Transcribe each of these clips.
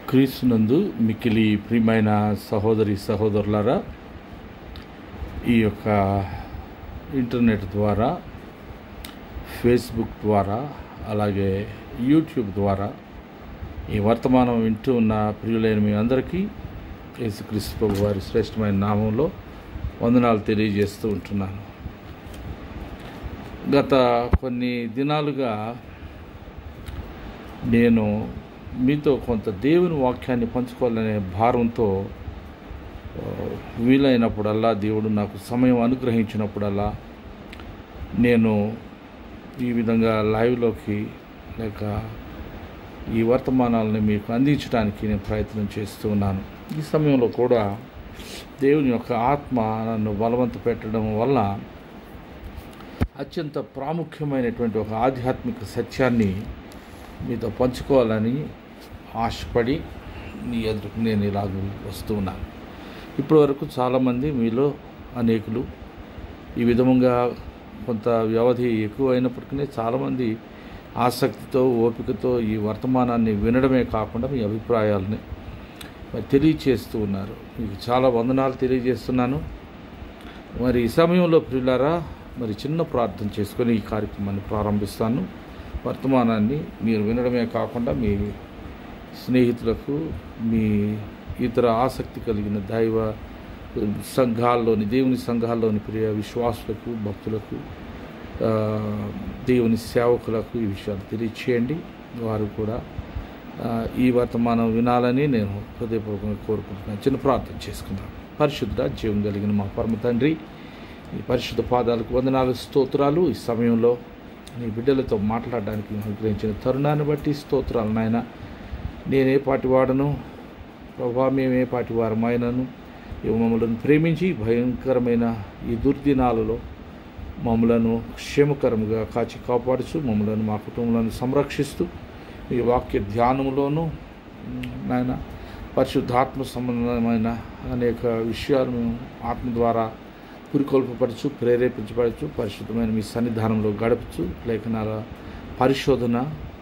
క్రీస్తునందు మికిలి ప్రియమైన సహోదరి సహోదరులారా ఈ యొక్క ఇంటర్నెట్ ద్వారా ఫేస్బుక్ ద్వారా అలాగే యూట్యూబ్ ద్వారా ఈ వర్తమానం వింటూ ఉన్న ప్రియులైన మీ అందరికీ యేసుక్రీస్తు ప్రభు వారి శ్రేష్టమైన నామంలో వందనాలు తెలియజేస్తూ ఉంటున్నాను గత కొన్ని దినాలుగా నేను మీతో కొంత దేవుని వాక్యాన్ని పంచుకోవాలనే భారంతో ఆ, వీలైనప్పుడల్లా దేవుడు నాకు సమయం అనుగ్రహించినప్పుడల్లా నేను ఈ విధంగా లైవ్లోకి లేక ఈ వర్తమానాలను మీకు అందించడానికి నేను ప్రయత్నం చేస్తూ ఉన్నాను ఈ సమయంలో కూడా దేవుని యొక్క ఆత్మ నన్ను బలవంత పెట్టడం వల్ల అత్యంత ప్రాముఖ్యమైనటువంటి ఒక ఆధ్యాత్మిక సత్యాన్ని మీతో పంచుకోవాలని ఆశపడి మీ ఎదురుకు నేను ఇలాగ వస్తూ ఉన్నాను ఇప్పటి వరకు చాలామంది మీలో అనేకులు ఈ విధముగా కొంత వ్యవధి ఎక్కువ అయినప్పటికీ చాలామంది ఆసక్తితో ఓపికతో ఈ వర్తమానాన్ని వినడమే కాకుండా మీ అభిప్రాయాలని మరి తెలియచేస్తూ ఉన్నారు మీకు చాలా వందనాలు తెలియజేస్తున్నాను మరి ఈ సమయంలో ప్రియులారా మరి చిన్న ప్రార్థన చేసుకొని ఈ కార్యక్రమాన్ని ప్రారంభిస్తాను వర్తమానాన్ని మీరు వినడమే కాకుండా మీ స్నేహితులకు మీ ఇతర ఆసక్తి కలిగిన దైవ సంఘాల్లోని దేవుని సంఘాల్లోని ప్రియ విశ్వాసులకు భక్తులకు ఆ, దేవుని సేవకులకు ఈ విషయాలు తెలియచేయండి వారు కూడా ఆ, ఈ వర్తమానం వినాలని నేను హృదయపూర్వకంగా కోరుకుంటున్నాను చిన్న ప్రార్థన చేసుకుందాం పరిశుద్ధ జీవం కలిగిన మా పరమ తండ్రి ఈ పరిశుద్ధ పాదాలకు వందనాలు స్తోత్రాలు ఈ సమయంలో నీ బిడ్డలతో మాట్లాడడానికి అనుగ్రహించిన తరుణాన్ని బట్టి స్తోత్రాలు నాయన నేనే పాటి వాడను ప్రభా మేమే పాటి వారమైనను ఇవి మమ్మల్ని ప్రేమించి భయంకరమైన ఈ దుర్దినాలలో మమ్మలను క్షేమకరముగా కాచి కాపాడుచు మమ్మలను మా కుటుంబాలను సంరక్షిస్తూ ఈ వాక్య ధ్యానములోను నాయన పరిశుద్ధాత్మ సంబంధమైన అనేక విషయాలు మేము ఆత్మ ద్వారా పురికొల్పపరచు ప్రేరేపించబడచ్చు పరిశుద్ధమైన మీ సన్నిధానంలో గడపచ్చు లేఖనాల పరిశోధన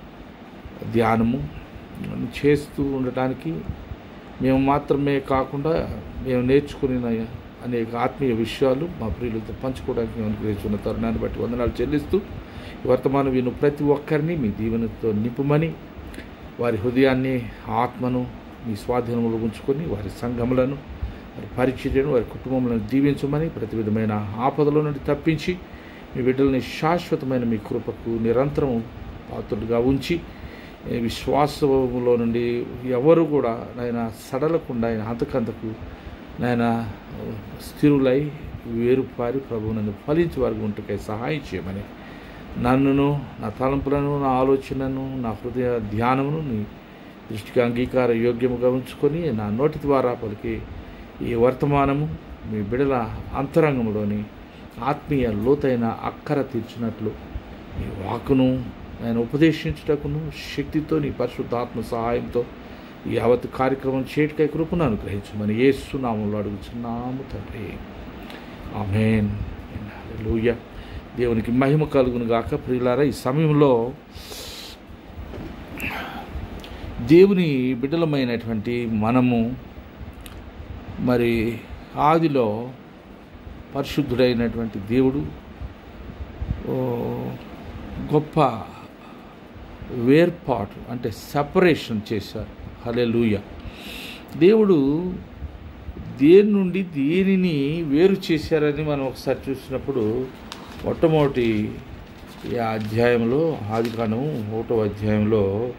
ధ్యానము ఇవన్నీ చేస్తూ ఉండటానికి మేము మాత్రమే కాకుండా మేము నేర్చుకున్న అనేక ఆత్మీయ విషయాలు మా ప్రియులతో పంచుకోవడానికి మేము అనుగ్రహించున్న తరుణాన్ని బట్టి వందనాలు చెల్లిస్తూ ఈ వర్తమానం విను ప్రతి ఒక్కరిని మీ దీవెనతో నింపమని వారి హృదయాన్ని ఆత్మను మీ స్వాధీనంలో ఉంచుకొని వారి సంఘములను వారి పరిచర్యను వారి కుటుంబములను దీవించమని ప్రతి విధమైన ఆపదల నుండి తప్పించి మీ బిడ్డల్ని శాశ్వతమైన మీ కృపకు నిరంతరం పాత్రుడుగా ఉంచి ఈ విశ్వాసంలో నుండి ఎవరు కూడా నాయన సడలకుండా ఆయన హంతకంతకు నాయన స్థిరులై వేరుపారి ప్రభువు నన్ను ఫలించి వారికి ఉంటుకై సహాయం చేయమని నన్నును నా తలంపులను నా ఆలోచనను నా హృదయ ధ్యానమును నీ దృష్టికి అంగీకార యోగ్యముగా ఉంచుకొని నా నోటి ద్వారా పలికి ఈ వర్తమానము మీ బిడల అంతరంగంలోని ఆత్మీయ లోతైన అక్కర తీర్చినట్లు ఈ వాకును ఆయన ఉపదేశించుటకును శక్తితో నీ పరిశుద్ధాత్మ సహాయంతో ఈ యావత్ కార్యక్రమం చేయటికై కృపను అనుగ్రహించమని ఏసునామంలో అడుగుచున్నాము తండ్రి ఆమెన్ లూయ దేవునికి మహిమ కలుగును గాక ప్రియులారా ఈ సమయంలో దేవుని బిడ్డలమైనటువంటి మనము మరి ఆదిలో పరిశుద్ధుడైనటువంటి దేవుడు ఓ, గొప్ప వేర్పాటు అంటే సపరేషన్ చేశారు హలే దేవుడు దేని నుండి దేనిని వేరు చేశారని మనం ఒకసారి చూసినప్పుడు మొట్టమొదటి ఈ అధ్యాయంలో ఆదికాండం ఒకటో అధ్యాయంలో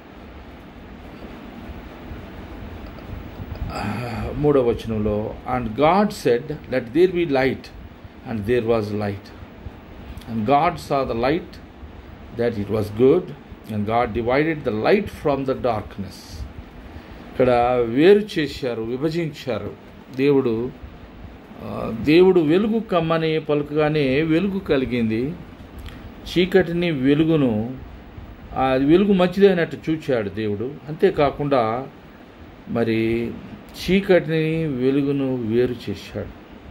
మూడవ వచనంలో and God said let there be light and there was light and God saw the light that it was good and God divided the light from the darkness ఇక్కడ వేరు చేశారు విభజించారు దేవుడు ఆ, దేవుడు వెలుగు కమ్మని పలుకగానే వెలుగు కలిగింది చీకటిని వెలుగును ఆ వెలుగు మంచిదైనట్టు చూచాడు దేవుడు అంతేకాకుండా మరి చీకటిని వెలుగును వేరు చేశాడు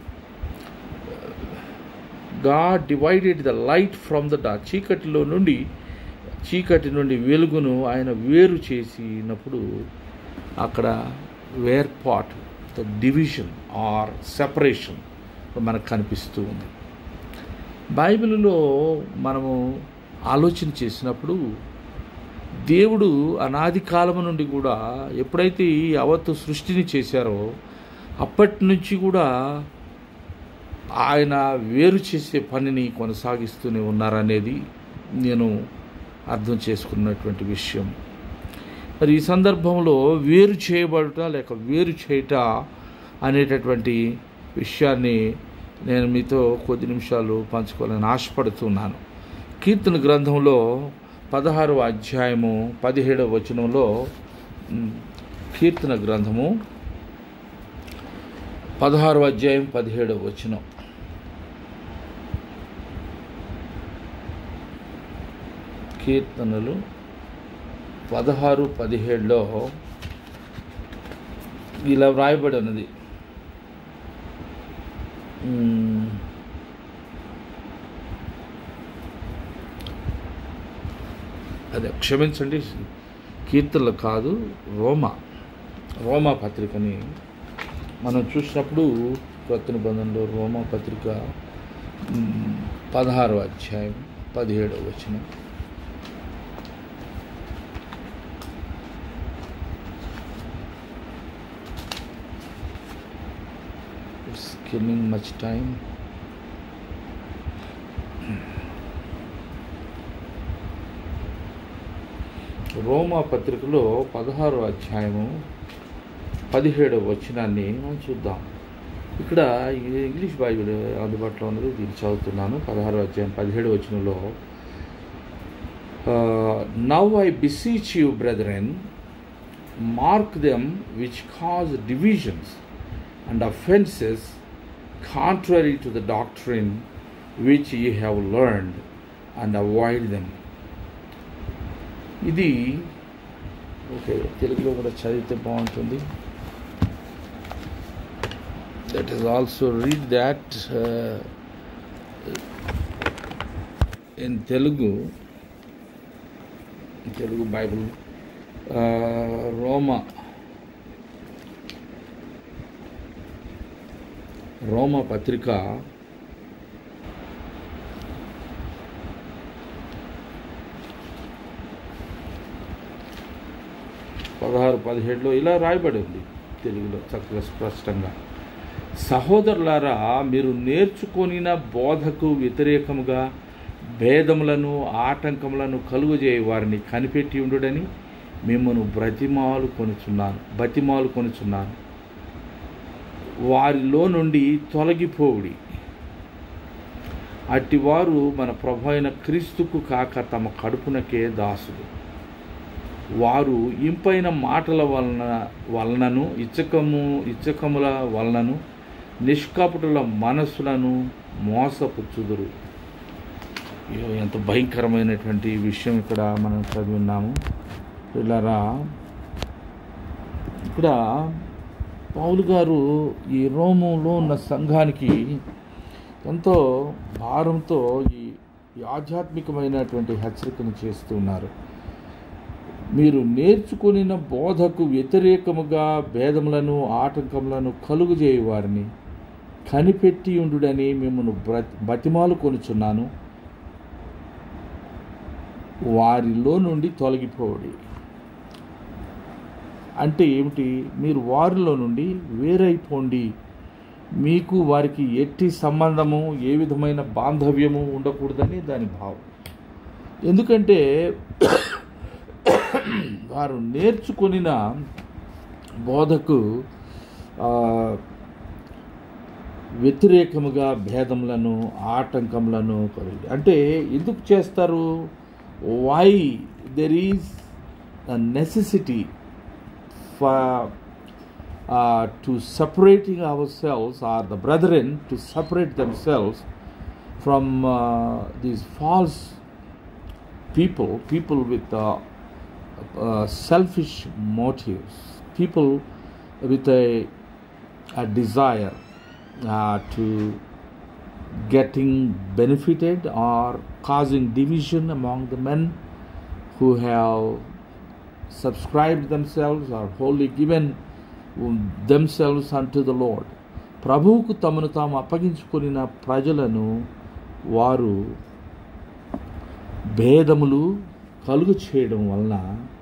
God divided the light from the dark చీకటిలో నుండి చీకటి నుండి వెలుగును ఆయన వేరు చేసినప్పుడు అక్కడ వేర్పాట్ ద డివిజన్ ఆర్ సెపరేషన్ మనకు కనిపిస్తూ ఉంది బైబిల్లో మనము ఆలోచన చేసినప్పుడు దేవుడు అనాది కాలం నుండి కూడా ఎప్పుడైతే ఈ యావత్తు సృష్టిని చేశారో అప్పటి నుంచి కూడా ఆయన వేరు చేసే పనిని కొనసాగిస్తూనే ఉన్నారనేది నేను అర్థం చేసుకున్నటువంటి విషయం మరి ఈ సందర్భంలో వేరు చేయబడుట లేక వేరు చేయుట అనేటటువంటి విషయాన్ని నేను మీతో కొద్ది నిమిషాలు పంచుకోవాలని ఆశపడుతున్నాను కీర్తన గ్రంథంలో పదహారవ అధ్యాయము పదిహేడవ వచనంలో మ్, కీర్తన గ్రంథము పదహారవ అధ్యాయం పదిహేడవ వచనం కీర్తనలు పదహారు పదిహేడులో ఇలా వ్రాయబడి ఉన్నది మ్, అదే క్షమించండి కీర్తనలు కాదు రోమా రోమా పత్రికని మనం చూసినప్పుడు కొత్త నిబంధనలో రోమా పత్రిక మ్, పదహారవ అధ్యాయం పదిహేడవ వచనం ఇట్స్ కిల్లింగ్ మచ్ టైం రోమా పత్రికలో పదహారో అధ్యాయము పదిహేడవ వచనాన్ని మనం చూద్దాం ఇక్కడ ఈ ఇంగ్లీష్ బైబిల్ అందుబాటులో ఉన్నది దీన్ని చదువుతున్నాను పదహారో అధ్యాయం పదిహేడు వచనంలో now I beseech you brethren mark them which cause divisions and offences contrary to the doctrine which ye have learned and avoid them ఇది ఓకే తెలుగులో కూడా చదివితే బాగుంటుంది that is also read that in Telugu Telugu Bible రోమా రోమా పత్రిక పదహారు పదిహేడులో ఇలా రాయబడి ఉంది తెలుగులో చక్కగా స్పష్టంగా సహోదరులారా మీరు నేర్చుకొనిన బోధకు వ్యతిరేకముగా భేదములను ఆటంకములను కలుగజేయ వారిని కనిపెట్టి ఉండుడని మిమ్మను బ్రతిమాలు కొనుచున్నాను బతిమాలు కొనుచున్నాను వారిలో నుండి తొలగిపోవుడి అట్టివారు మన ప్రభు అయిన క్రీస్తుకు కాక తమ కడుపునకే దాసులు వారు ఇంపైన మాటల వలన వలనను ఇచ్చకము ఇచ్చకముల వలనను నిష్కపటుల మనస్సులను మోసపుచ్చుదురు అయ్యో ఎంత భయంకరమైనటువంటి విషయం ఇక్కడ మనం చదివిన్నాము పిల్లరా ఇక్కడ పౌలు గారు ఈ రోమంలో ఉన్న సంఘానికి ఎంతో భారంతో ఈ ఈ ఆధ్యాత్మికమైనటువంటి హెచ్చరికను చేస్తున్నారు మీరు నేర్చుకొనిన బోధకు వ్యతిరేకముగా భేదములను ఆటంకములను కలుగుజేయ వారిని కనిపెట్టి ఉండుడని మిమ్మల్ని బ్రతి బతిమాలు కొనుచున్నాను వారిలో నుండి తొలగిపోవడి అంటే ఏమిటి మీరు వారిలో నుండి వేరైపోండి మీకు వారికి ఎట్టి సంబంధము ఏ విధమైన బాంధవ్యము ఉండకూడదని దాని భావం ఎందుకంటే వారు నేర్చుకొనిన బోధకు ఆ, వ్యతిరేకముగా భేదములను ఆటంకములను కలిగి అంటే ఎందుకు చేస్తారు why there is necessity for uh, to separating ourselves or the brethren to separate themselves from uh, these false people, people with uh, uh, selfish motives, people with a, a desire uh, to getting benefited or causing division among the men who have subscribed themselves or wholly given themselves unto the Lord. ప్రభువుకు తమను తాము అప్పగించుకొనిన ప్రజలను వారు భేదములు కలుగు చేయడం వలన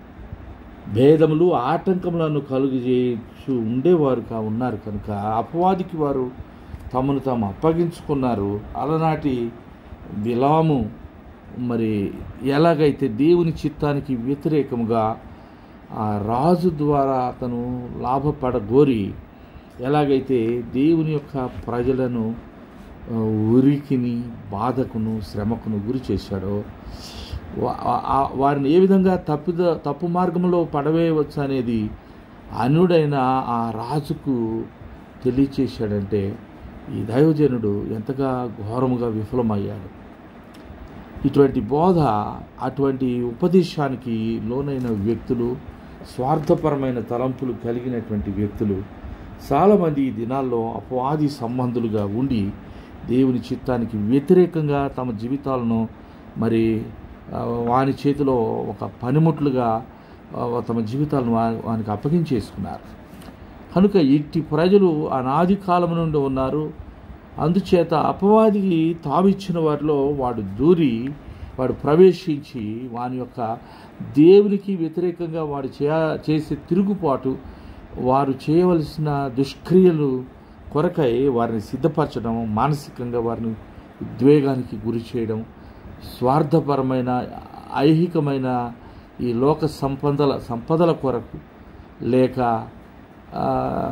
భేదములు ఆటంకములను కలుగు చేయచ్చు ఉండేవారు కా ఉన్నారు కనుక అపవాదికి వారు తమను తాము అప్పగించుకున్నారు అలనాటి బిలాము మరి ఎలాగైతే దేవుని చిత్తానికి వ్యతిరేకముగా ఆ రాజు ద్వారా అతను లాభపడగోరి ఎలాగైతే దేవుని యొక్క ప్రజలను ఆ, ఉరికిని బాధకును శ్రమకును గురి చేశాడో వా- ఆ- వారిని ఏ విధంగా తప్పిద తప్పు మార్గంలో పడవేయవచ్చు అనేది అనుడైన ఆ రాజుకు తెలియచేశాడంటే ఈ దైవజనుడు ఎంతగా ఘోరముగా విఫలమయ్యాడు ఇటువంటి బోధ అటువంటి ఉపదేశానికి లోనైన వ్యక్తులు స్వార్థపరమైన తలంపులు కలిగినటువంటి వ్యక్తులు చాలామంది ఈ దినాల్లో అపవాది సంబంధులుగా ఉండి దేవుని చిత్తానికి వ్యతిరేకంగా తమ జీవితాలను మరి ఆ, వాని చేతిలో ఒక పనిముట్లుగా ఆ, తమ జీవితాలను వా- వానికి అప్పగించేసుకున్నారు కనుక ఇట్టి ప్రజలు అనాది కాలం నుండి ఉన్నారు అందుచేత అపవాదికి తావిచ్చిన వారిలో వాడు దూరి వాడు ప్రవేశించి వాని యొక్క దేవునికి వ్యతిరేకంగా వాడు చే చేసే తిరుగుబాటు వారు చేయవలసిన దుష్క్రియలు కొరకై వారిని సిద్ధపరచడం మానసికంగా వారిని ఉద్వేగానికి గురి చేయడం స్వార్థపరమైన ఐహికమైన ఈ లోక సంపదల సంపదల కొరకు లేక ఆ,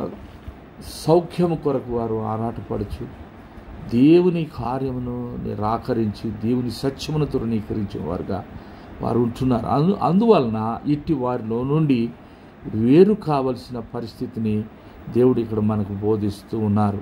సౌఖ్యము కొరకు వారు ఆరాటపడుచు దేవుని కార్యమును నిరాకరించి దేవుని సత్యమును తృణీకరించిన వారుగా వారు ఉంటున్నారు అందు అందువలన ఇట్టి వారిలో నుండి వేరు కావలసిన పరిస్థితిని దేవుడు ఇక్కడ మనకు బోధిస్తూ ఉన్నారు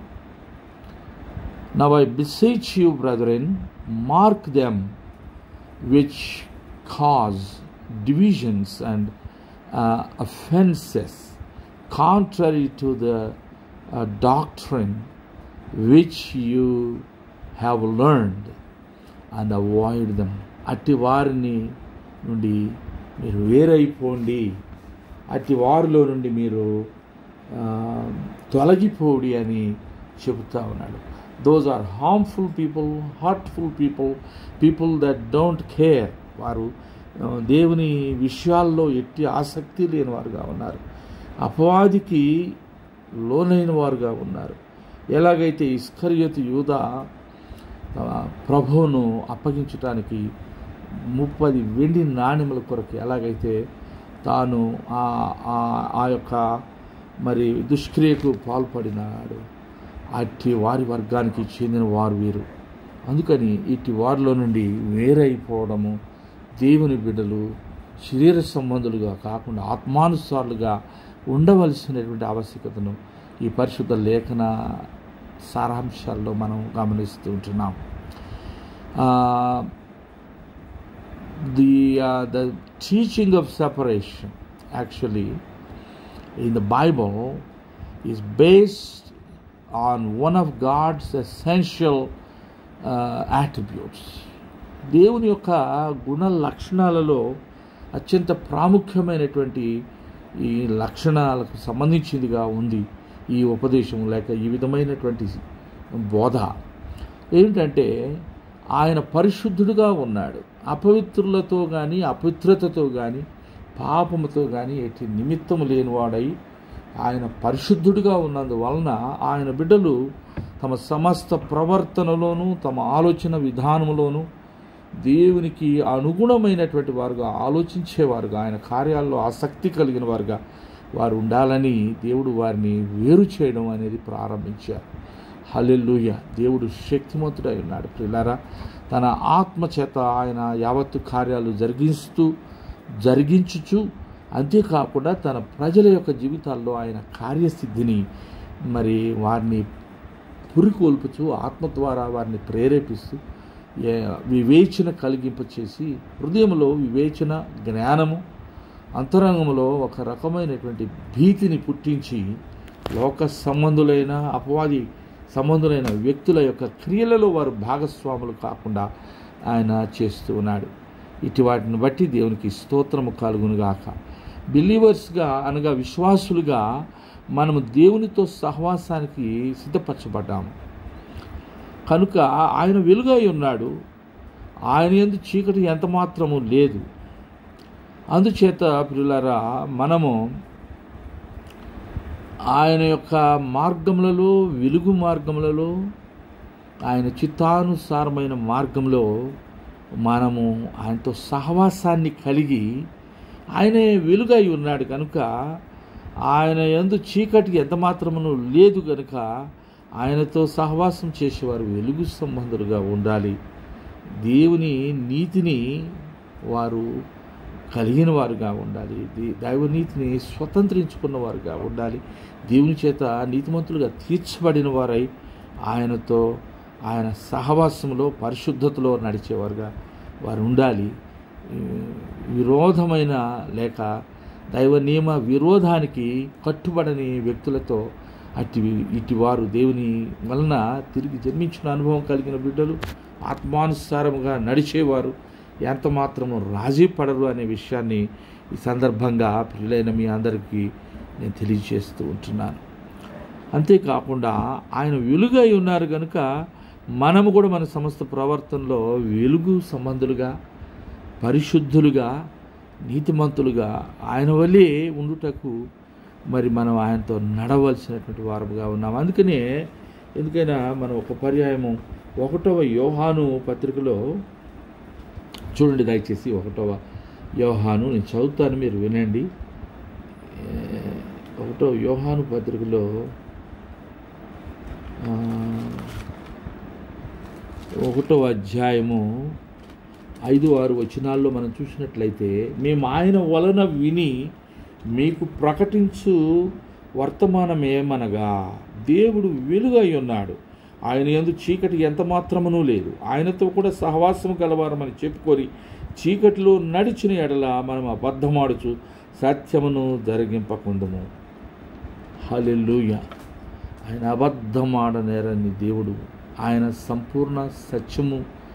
now I beseech you brethren mark them which cause divisions and uh, offenses contrary to the uh, doctrine which you have learned and avoid them అట్టి వారిని నుండి మీరు వేరైపోండి అట్టి వారిలో నుండి మీరు ఆ, తొలగిపోడి అని చెబుతా ఉన్నాడు those are harmful people heartful people people that don't care వారు ఆ, దేవుని విషయాల్లో ఎట్టి ఆసక్తి లేని వారుగా ఉన్నారు అపవాదికి లోనైన వారుగా ఉన్నారు ఎలాగైతే ఇస్కర్యతు యూద తమ ప్రభువును అప్పగించటానికి ముప్పది వెండి నాణ్యముల కొరకు ఎలాగైతే తాను ఆ ఆ- ఆ యొక్క మరి దుష్క్రియకు పాల్పడినాడు అట్టి వారి వర్గానికి చెందిన వారు వీరు అందుకని ఇట్టి వారిలో నుండి వేరైపోవడము దేవుని బిడ్డలు శరీర సంబంధులుగా కాకుండా ఆత్మానుసారులుగా ఉండవలసినటువంటి ఆవశ్యకతను ఈ పరిశుద్ధ లేఖన సారాంశాల్లో మనం గమనిస్తూ ఉంటున్నాం ఆ, the uh, the teaching of separation actually in the Bible is based on one of God's essential uh, attributes. దేవుని యొక్క గుణ లక్షణాలలో అత్యంత ప్రాముఖ్యమైనటువంటి ఈ లక్షణాలకు సంబంధించిందిగా ఉంది ఈ ఉపదేశం లేక ఈ విధమైనటువంటి బోధ ఏమిటంటే ఆయన పరిశుద్ధుడుగా ఉన్నాడు అపవిత్రులతో కానీ అపవిత్రతతో కానీ పాపముతో కానీ ఎట్టి నిమిత్తము లేనివాడై ఆయన పరిశుద్ధుడిగా ఉన్నందువలన ఆయన బిడ్డలు తమ సమస్త ప్రవర్తనలోనూ తమ ఆలోచన విధానములోనూ దేవునికి అనుగుణమైనటువంటి వారుగా ఆలోచించేవారుగా ఆయన కార్యాల్లో ఆసక్తి కలిగిన వారుగా వారు ఉండాలని దేవుడు వారిని వేరు చేయడం అనేది ప్రారంభించారు హల్లెలూయ దేవుడు శక్తిమంతుడై ఉన్నాడు ప్రిలారా తన ఆత్మ చేత ఆయన యావత్తు కార్యాలు జరిగిస్తూ జరిగించుచు అంతేకాకుండా తన ప్రజల యొక్క జీవితాల్లో ఆయన కార్యసిద్ధిని మరి వారిని పురికొల్పుచు ఆత్మ ద్వారా వారిని ప్రేరేపిస్తూ ఏ- వివేచన కలిగింపచేసి హృదయంలో వివేచన జ్ఞానము అంతరంగంలో ఒక రకమైనటువంటి భీతిని పుట్టించి లోక సంబంధులైన అపవాది సంబంధులైన వ్యక్తుల యొక్క క్రియలలో వారు భాగస్వాములు కాకుండా ఆయన చేస్తూ ఉన్నాడు ఇటు వాటిని బట్టి దేవునికి స్తోత్రము కలుగునుగాక బిలీవర్స్గా అనగా విశ్వాసులుగా మనము దేవునితో సహవాసానికి సిద్ధపరచబడ్డాము కనుక ఆయన వెలుగై ఉన్నాడు ఆయన ఎందు చీకటి ఎంత మాత్రము లేదు అందుచేత ప్రియులారా మనము ఆయన యొక్క మార్గములలో వెలుగు మార్గములలో ఆయన చిత్తానుసారమైన మార్గంలో మనము ఆయనతో సహవాసాన్ని కలిగి ఆయనే వెలుగై ఉన్నాడు కనుక ఆయన ఎందు చీకటి ఎంత మాత్రమును లేదు కనుక ఆయనతో సహవాసం చేసేవారు వెలుగు సంబంధులుగా ఉండాలి దేవుని నీతిని వారు కలిగిన వారుగా ఉండాలి దే- దైవనీతిని స్వతంత్రించుకున్న వారుగా ఉండాలి దేవుని చేత నీతిమంతులుగా తీర్చబడిన వారై ఆయనతో ఆయన సహవాసంలో పరిశుద్ధతలో నడిచేవారుగా వారు ఉండాలి ఈ విరోధమైన లేక దైవ నియమ విరోధానికి కట్టుబడని వ్యక్తులతో అట్టి ఇటు వారు దేవుని వలన తిరిగి జన్మించిన అనుభవం కలిగిన బిడ్డలు ఆత్మానుసారముగా నడిచేవారు ఎంత మాత్రము రాజీ పడరు అనే విషయాన్ని ఈ సందర్భంగా ప్రియులైన మీ అందరికీ నేను తెలియజేస్తూ ఉంటున్నాను అంతేకాకుండా ఆయన వెలుగై ఉన్నారు కనుక మనము కూడా మన సమస్త ప్రవర్తనలో వెలుగు సంబంధులుగా పరిశుద్ధులుగా నీతిమంతులుగా ఆయన వల్లే ఉండుటకు మరి మనం ఆయనతో నడవలసినటువంటి వారముగా ఉన్నాం అందుకనే ఎందుకైనా మనం ఒక పర్యాయము ఒకటవ యోహాను పత్రికలో చూడండి దయచేసి ఒకటవ యోహాను నేను చదువుతాను మీరు వినండి ఏ, ఒకటో యోహాను పత్రికలో ఆ, ఒకటో అధ్యాయము ఐదు ఆరు వచనాల్లో మనం చూసినట్లయితే మేము ఆయన వలన విని మీకు ప్రకటించు వర్తమానమేమనగా దేవుడు వెలుగై ఉన్నాడు ఆయన ఎందు చీకటి ఎంత మాత్రమునూ లేదు ఆయనతో కూడా సహవాసం కలవారమని చెప్పుకొని చీకటిలో నడిచిన ఎడల మనం అబద్ధమాడుచు సత్యమును జరిగింపకుందము హల్లెలూయా ఆయన అబద్ధమాడనేరని దేవుడు ఆయన సంపూర్ణ సత్యము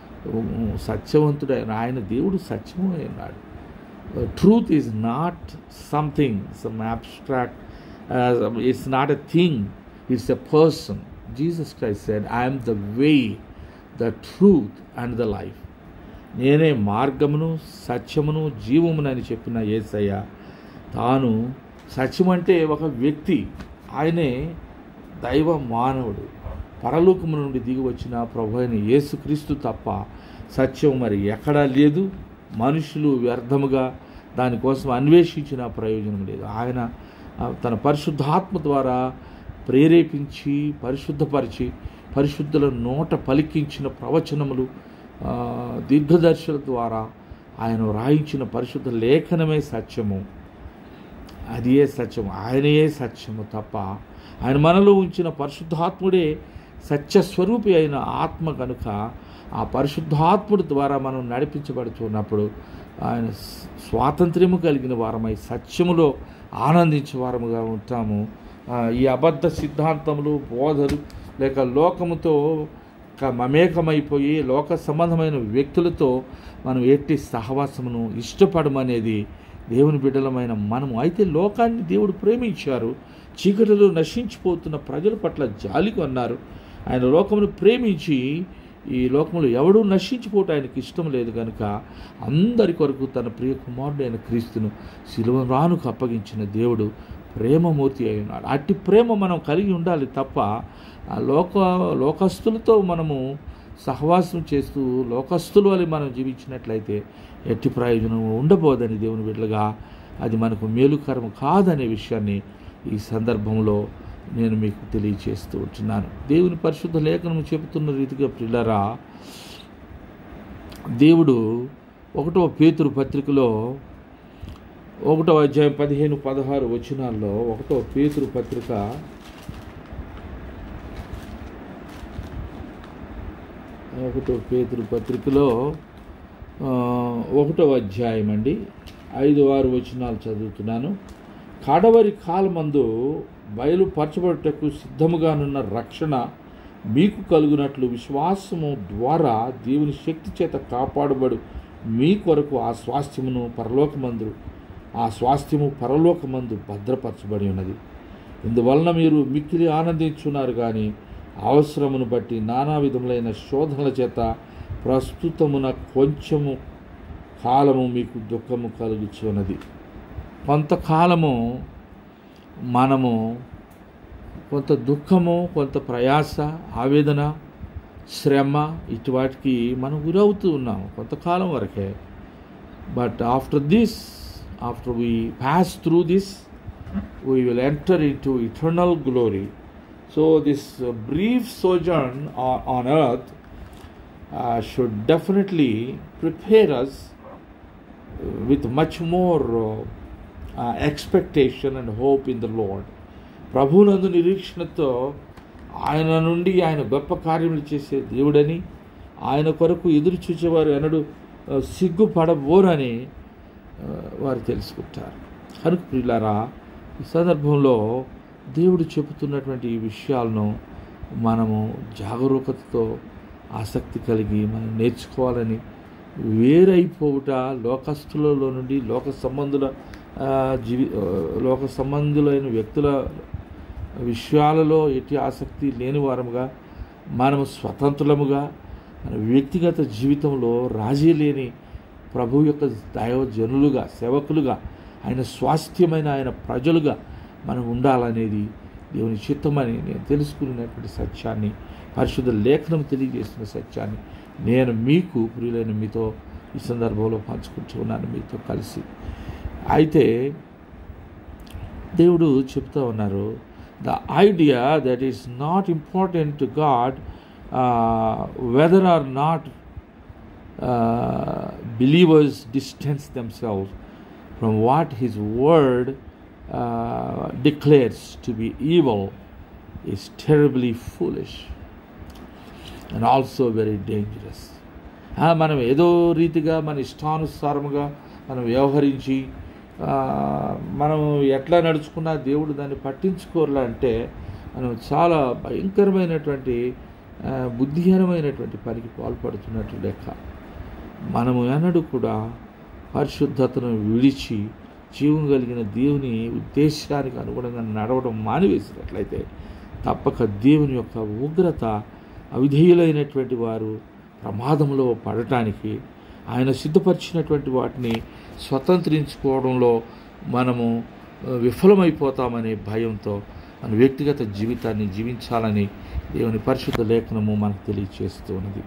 సత్యవంతుడు ఆయన ఆయన దేవుడు సత్యము అన్నాడు truth is not something some abstract it's not a thing it's a person Jesus Christ said I am the way the truth and the life నేనే మార్గమును సత్యమును జీవమును అని చెప్పిన యేసయ్య తాను సత్యం అంటే ఒక వ్యక్తి ఆయనే దైవ మానవుడు పరలోకము నుండి దిగి వచ్చిన ప్రభు అయిన యేసుక్రీస్తు తప్ప సత్యం మరి ఎక్కడా లేదు మనుషులు వ్యర్థముగా దానికోసం అన్వేషించిన ప్రయోజనం లేదు ఆయన ఆ, తన పరిశుద్ధాత్మ ద్వారా ప్రేరేపించి పరిశుద్ధపరిచి పరిశుద్ధుల నోట పలికించిన ప్రవచనములు ఆ, దీర్ఘదర్శుల ద్వారా ఆయన వ్రాయించిన పరిశుద్ధ లేఖనమే సత్యము అది ఏ సత్యము ఆయనయే సత్యము తప్ప ఆయన మనలో ఉంచిన పరిశుద్ధాత్ముడే సత్యస్వరూపి అయిన ఆత్మ కనుక ఆ పరిశుద్ధాత్ముడి ద్వారా మనం నడిపించబడుతున్నప్పుడు ఆయన స్- స్వాతంత్ర్యము కలిగిన వారమై సత్యములో ఆనందించే వారముగా ఉంటాము ఆ, ఈ అబద్ధ సిద్ధాంతములు బోధలు లేక లోకముతో క- మమేకమైపోయి లోక సంబంధమైన వ్యక్తులతో మనం ఎట్టి సహవాసమును ఇష్టపడమనేది దేవుని బిడ్డలమైన మనము అయితే లోకాన్ని దేవుడు ప్రేమించారు చీకటిలో నశించిపోతున్న ప్రజల పట్ల జాలి కొన్నారు ఆయన లోకమును ప్రేమించి ఈ లోకంలో ఎవడూ నశించిపోవటం ఆయనకి ఇష్టం లేదు కనుక అందరి కొరకు తన ప్రియ కుమారుడు అయిన క్రీస్తును శిలువ రానుకు అప్పగించిన దేవుడు ప్రేమమూర్తి అయి ఉన్నాడు అట్టి ప్రేమ మనం కలిగి ఉండాలి తప్ప ఆ లోక లోకస్తులతో మనము సహవాసం చేస్తూ లోకస్తులు వల్ల మనం జీవించినట్లయితే ఎట్టి ప్రయోజనం ఉండబోదని దేవుని బిడ్డలుగా అది మనకు మేలుకరం కాదనే విషయాన్ని ఈ సందర్భంలో నేను మీకు తెలియచేస్తూ ఉంటున్నాను దేవుని పరిశుద్ధ లేఖనం చెబుతున్న రీతిగా పిల్లరా దేవుడు ఒకటో పేతురు పత్రికలో ఒకటో అధ్యాయం పదిహేను పదహారు వచనాల్లో ఒకటో పేతురు పత్రిక ఒకటో పేతురు పత్రికలో ఆ, ఒకటో అధ్యాయం అండి ఐదు ఆరు వచనాలు చదువుతున్నాను కడవరి కాలమందు బయలుపరచబడుటకు సిద్ధముగానున్న రక్షణ మీకు కలుగునట్లు విశ్వాసము ద్వారా దేవుని శక్తి చేత కాపాడబడు మీ కొరకు ఆ స్వాస్థ్యమును పరలోకమందు ఆ స్వాస్థ్యము పరలోకమందు భద్రపరచబడి ఉన్నది ఇందువలన మీరు మిక్కిలి ఆనందించున్నారు కానీ అవసరమును బట్టి నానా విధములైన శోధనల చేత ప్రస్తుతమున కొంచెము కాలము మీకు దుఃఖము కలుగుచున్నది కొంతకాలము మనము కొంత దుఃఖము కొంత ప్రయాస ఆవేదన శ్రమ ఇటు వాటికి మనం గురవుతూ ఉన్నాం కొంతకాలం వరకే but after this after we pass through this we will enter into eternal glory. So, this uh, brief sojourn on, on earth uh, should definitely prepare us uh, with much more uh, uh, expectation and hope in the Lord. ప్రభునందు నిరీక్షణతో ఆయన నుండి ఆయన గొప్ప కార్యములు చేసే దేవుడని ఆయన కొరకు ఎదురు చూచేవారు ఎన్నడూ ఆ, సిగ్గుపడబోరని ఆ, వారు తెలుసుకుంటారు కనుక ప్రియులారా ఈ సందర్భంలో దేవుడు చెబుతున్నటువంటి ఈ విషయాలను మనము జాగరూకతతో ఆసక్తి కలిగి మనం నేర్చుకోవాలని వేరైపోవుట లోకస్తులలో నుండి లోక సంబంధుల ఆ, జీవి ఆ, లోక సంబంధులైన వ్యక్తుల విషయాలలో ఎట్టి ఆసక్తి లేని వారముగా మనము స్వతంత్రులముగా మన వ్యక్తిగత జీవితంలో రాజీ లేని ప్రభు యొక్క దైవజనులుగా సేవకులుగా ఆయన స్వాస్థ్యమైన ఆయన ప్రజలుగా మనం ఉండాలనేది దేవుని చిత్తమని నేను తెలుసుకున్నటువంటి సత్యాన్ని పరిశుద్ధ లేఖనం తెలియజేసిన సత్యాన్ని నేను మీకు ప్రియులైన మీతో ఈ సందర్భంలో పంచుకుంటున్నాను మీతో కలిసి అయితే దేవుడు చెప్తా ఉన్నారు the idea that is not important to God whether or not believers distance themselves from what his word declares to be evil is terribly foolish and also very dangerous మనం ఏదో రీతిగా మన ఇష్టానుసారముగా మనం వ్యవహరించి ఆ, మనం ఎట్లా నడుచుకున్నా దేవుడు దాన్ని పట్టించుకోరలా అంటే మనం చాలా భయంకరమైనటువంటి ఆ, బుద్ధిహీనమైనటువంటి పనికి పాల్పడుతున్నట్టు లెక్క మనము ఎన్నడూ కూడా పరిశుద్ధతను విడిచి జీవం కలిగిన దేవుని ఉద్దేశానికి అనుగుణంగా నడవడం మానివేసినట్లయితే తప్పక దేవుని యొక్క ఉగ్రత అవిధేయులైనటువంటి వారు ప్రమాదంలో పడటానికి ఆయన సిద్ధపరిచినటువంటి వాటిని స్వతంత్రించుకోవడంలో మనము ఆ, విఫలమైపోతామనే భయంతో మన వ్యక్తిగత జీవితాన్ని జీవించాలని దేవుని పరిశుద్ధ లేఖనము మనకు తెలియచేస్తూ ఉన్నది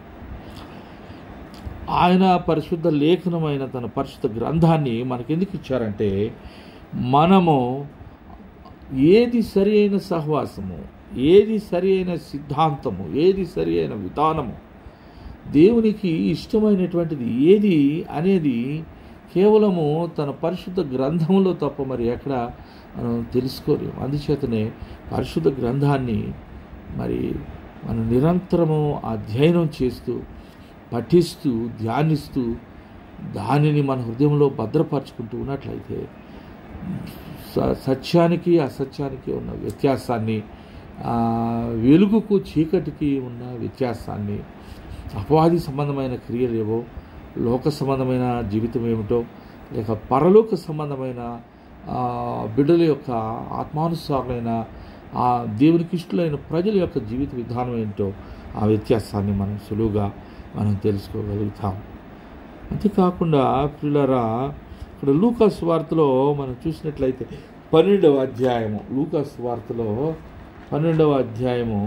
ఆయన పరిశుద్ధ లేఖనమైన తన పరిశుద్ధ గ్రంథాన్ని మనకెందుకు ఇచ్చారంటే మనము ఏది సరి అయిన సహవాసము ఏది సరి అయిన సిద్ధాంతము ఏది సరి అయిన విధానము దేవునికి ఇష్టమైనటువంటిది ఏది అనేది కేవలము తన పరిశుద్ధ గ్రంథంలో తప్ప మరి ఎక్కడ మనం తెలుసుకోలేము అందుచేతనే పరిశుద్ధ గ్రంథాన్ని మరి మనం నిరంతరము అధ్యయనం చేస్తూ పఠిస్తూ ధ్యానిస్తూ దానిని మన హృదయంలో భద్రపరచుకుంటూ ఉన్నట్లయితే స- సత్యానికి అసత్యానికి ఉన్న వ్యత్యాసాన్ని ఆ, వెలుగుకు చీకటికి ఉన్న వ్యత్యాసాన్ని అపవాది సంబంధమైన క్రియలు ఏవో లోక సంబంధమైన జీవితం ఏమిటో లేక పరలోక సంబంధమైన ఆ, బిడ్డల యొక్క ఆత్మానుసారులైన ఆ దేవునికి ఇష్టలైన ప్రజల యొక్క జీవిత విధానం ఏంటో ఆ వ్యత్యాసాన్ని మనం సులువుగా మనం తెలుసుకోగలుగుతాం అంతేకాకుండా పిల్లరా ఇక్కడ లూకాస్ వార్తలో మనం చూసినట్లయితే పన్నెండవ అధ్యాయము లూకాస్ వార్తలో పన్నెండవ అధ్యాయము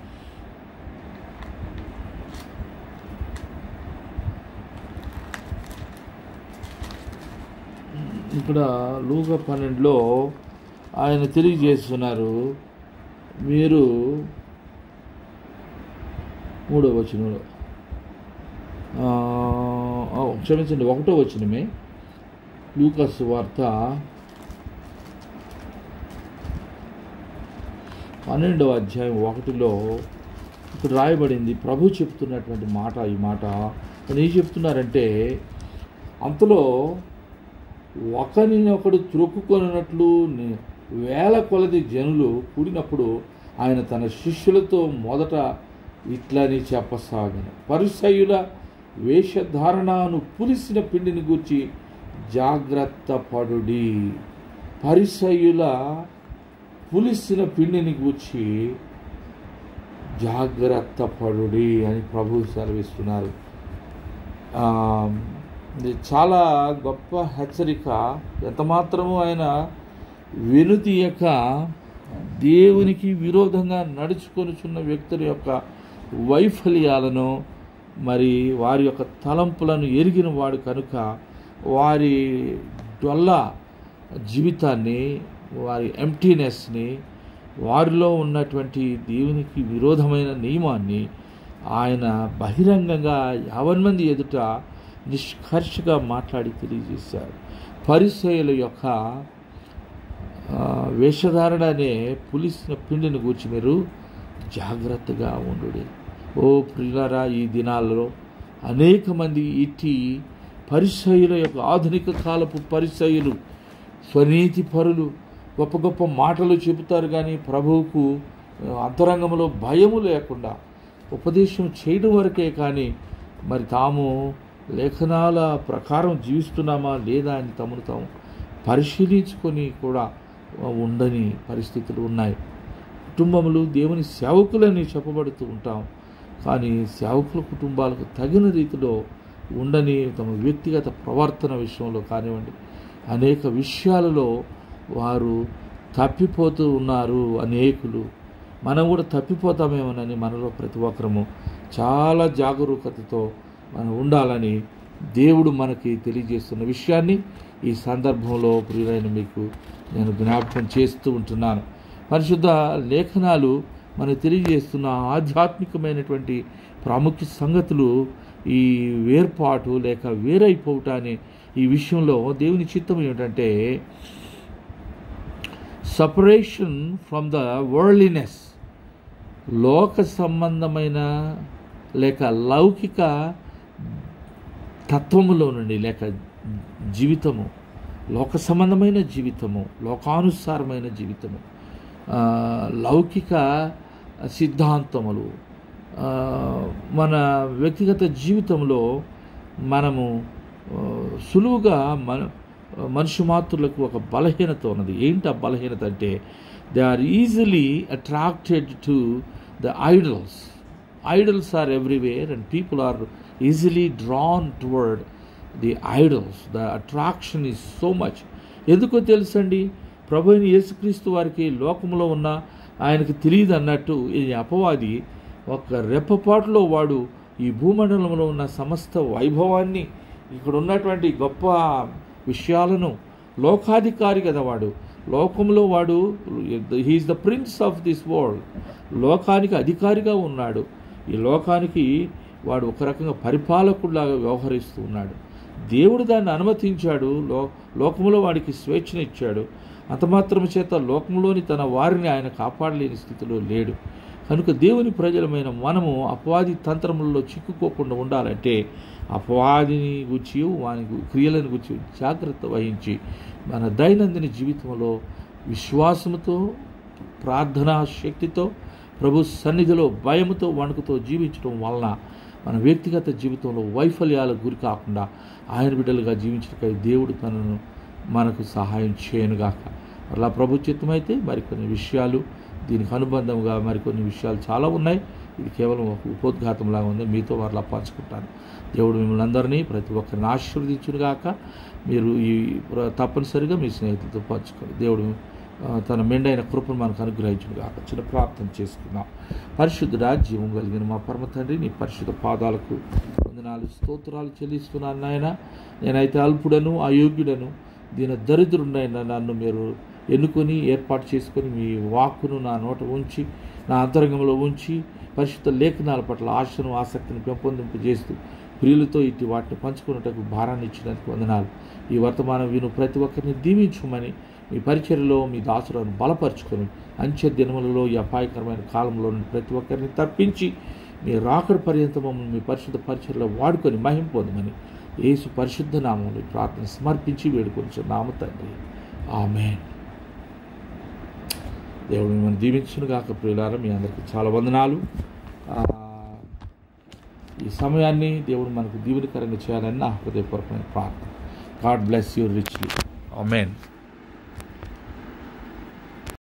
ఇక్కడ లూక పన్నెండులో ఆయన తెలియజేస్తున్నారు మీరు మూడో వచనంలో ఆ, ఆ, క్షమించండి ఒకటో వచనమే లూకస్ వార్త పన్నెండవ అధ్యాయం ఒకటిలో ఇక్కడ రాయబడింది ప్రభు చెప్తున్నటువంటి మాట ఈ మాట ఆయన ఏం చెప్తున్నారంటే అంతలో ఒకరిని ఒకడు త్రొక్కుకొనినట్లు ని- వేల కొలది జనులు కూడినప్పుడు ఆయన తన శిష్యులతో మొదట ఇట్లని చెప్పసాగను పరిసయుల వేషధారణను పులిసిన పిండిని గూర్చి జాగ్రత్త పడుడి పరిసయుల పులిసిన పిండిని గూర్చి జాగ్రత్త పడుడి అని ప్రభు సెలవిస్తున్నారు ఆ, ఇది చాలా గొప్ప హెచ్చరిక ఎంత మాత్రము ఆయన వెనుతీయక దేవునికి విరోధంగా నడుచుకొనుచున్న వ్యక్తుల యొక్క వైఫల్యాలను మరి వారి యొక్క తలంపులను ఎరిగిన వాడు కనుక వారి డొల్ల జీవితాన్ని వారి ఎంటీనెస్ని వారిలో ఉన్నటువంటి దేవునికి విరోధమైన నియమాన్ని ఆయన బహిరంగంగా యావన్ మంది ఎదుట నిష్కర్షగా మాట్లాడి తెలియజేశారు పరిచయుల యొక్క ఆ, వేషధారణ అనే పులిసిన పిండిని గూర్చి మీరు జాగ్రత్తగా ఉండు ఓ ప్రియులారా ఈ దినాల్లో అనేక మంది ఇట్టి పరిసయుల యొక్క ఆధునిక కాలపు పరిసయులు స్వనీతి పరులు గొప్ప గొప్ప మాటలు చెబుతారు కానీ ప్రభువుకు ఆ, అంతరంగంలో భయము లేకుండా ఉపదేశం చేయడం వరకే కానీ మరి తాము లేఖనాల ప్రకారం జీవిస్తున్నామా లేదా అని తమను తాము పరిశీలించుకొని కూడా ఉండని పరిస్థితులు ఉన్నాయి కుటుంబములు దేవుని సేవకులని చెప్పబడుతూ ఉంటాం కానీ సేవకుల కుటుంబాలకు తగిన రీతిలో ఉండని తమ వ్యక్తిగత ప్రవర్తన విషయంలో కానివ్వండి అనేక విషయాలలో వారు తప్పిపోతూ ఉన్నారు అనేకులు మనం కూడా తప్పిపోతామేమోనని మనలో ప్రతి ఒక్కరము చాలా జాగరూకతతో మనం ఉండాలని దేవుడు మనకి తెలియజేస్తున్న విషయాన్ని ఈ సందర్భంలో ప్రియులైన మీకు నేను జ్ఞాపకం చేస్తూ ఉంటున్నాను పరిశుద్ధ లేఖనాలు మనకు తెలియజేస్తున్న ఆధ్యాత్మికమైనటువంటి ప్రాముఖ్య సంగతులు ఈ వేర్పాటు లేక వేరైపోవట అనే ఈ విషయంలో దేవుని చిత్తం ఏమిటంటే సపరేషన్ ఫ్రమ్ ద వరల్డ్లీనెస్ లోక సంబంధమైన లేక లౌకిక తత్వములో నుండి లేక జీవితము లోక సంబంధమైన జీవితము లోకానుసారమైన జీవితము ఆ, లౌకిక సిద్ధాంతములు ఆ, మన వ్యక్తిగత జీవితంలో మనము ఆ, సులువుగా మన మనుషు మాతృలకు ఒక బలహీనత ఉన్నది ఏంటి ఆ బలహీనత అంటే they are easily attracted to the idols idols are everywhere and people are easily drawn toward the idols the attraction is so much ఎందుకో తెలుసండి ప్రభు అయిన యేసుక్రీస్తు వారికి లోకంలో ఉన్న ఆయనకు తెలియదు అన్నట్టు ఈ అపవాది ఒక రెప్పపాటులో వాడు ఈ భూమండలంలో ఉన్న సమస్త వైభవాన్ని ఇక్కడ ఉన్నటువంటి గొప్ప విషయాలను లోకాధికారి కదా వాడు లోకంలో వాడు he is the prince of this world లోకానికి అధికారిగా ఉన్నాడు ఈ లోకానికి వాడు ఒక రకంగా పరిపాలకుడిలాగా వ్యవహరిస్తూ ఉన్నాడు దేవుడు దాన్ని అనుమతించాడు లో లోకంలో వాడికి స్వేచ్ఛను ఇచ్చాడు అంత మాత్రం చేత లోకంలోని తన వారిని ఆయన కాపాడలేని స్థితిలో లేడు కనుక దేవుని ప్రజలమైన మనము అపవాది తంత్రములలో చిక్కుకోకుండా ఉండాలంటే అపవాదిని గురించి వాని గు- క్రియలను గురించి జాగ్రత్త వహించి మన దైనందిన జీవితంలో విశ్వాసముతో ప్రార్థనా శక్తితో ప్రభు సన్నిధిలో భయముతో వణుకుతో జీవించడం వలన మన వ్యక్తిగత జీవితంలో వైఫల్యాలకు గురి కాకుండా ఆయన బిడ్డలుగా జీవించడానికి దేవుడు తనను మనకు సహాయం చేయనుగాక అలా ప్రభు చిత్తమైతే మరికొన్ని విషయాలు దీనికి అనుబంధంగా మరికొన్ని విషయాలు చాలా ఉన్నాయి ఇది కేవలం ఒక ఉపోద్ఘాతంలాగా ఉంది మీతో మరలా పంచుకుంటాను దేవుడు మిమ్మల్ని అందరినీ ప్రతి ఒక్కరిని ఆశీర్వదించునుగాక మీరు ఈ ప్ర- తప్పనిసరిగా మీ స్నేహితులతో పంచుకోండి దేవుడు ఆ, తన మెండైన కృపను మనకు అనుగ్రహించును కాక చిన్న ప్రార్థన చేసుకుందాం పరిశుద్ధుడా జీవం కలిగిన మా పరమ తండ్రి నీ పరిశుద్ధ పాదాలకు వందనాలు స్తోత్రాలు చెల్లిస్తున్నాను నాయన నేనైతే అల్పుడను అయోగ్యుడను దీని దరిద్రుడైన నన్ను మీరు ఎన్నుకొని ఏర్పాటు చేసుకొని మీ వాక్కును నా నోట ఉంచి నా అంతరంగంలో ఉంచి పరిశుద్ధ లేఖనాల పట్ల ఆశను ఆసక్తిని పెంపొందింపజేస్తూ ప్రియులతో ఇటు వాటిని పంచుకున్నటకు భారాన్ని ఇచ్చినందుకు వందనాలు ఈ వర్తమానం విను ప్రతి ఒక్కరిని దీవించమని మీ పరిచర్యలో మీ దాసులను బలపరుచుకొని అంచె దినములలో ఈ అపాయకరమైన కాలంలో నుండి ప్రతి ఒక్కరిని తప్పించి మీ రాకడ పర్యంతం మమ్మల్ని మీ పరిశుద్ధ పరిచర్యలో వాడుకొని మహిం పొందమని యేసు పరిశుద్ధ నామములు ప్రార్థన సమర్పించి వేడుకొని నామ తండ్రి ఆమె దేవుడు మిమ్మల్ని దీవించును కాక ప్రియులారా మీ అందరికీ చాలా వందనాలు ఆ, ఈ సమయాన్ని దేవుడు మనకు దీవెనకరంగా చేయాలని నా హృదయపూర్వకమైన ప్రార్థన God bless you richly amen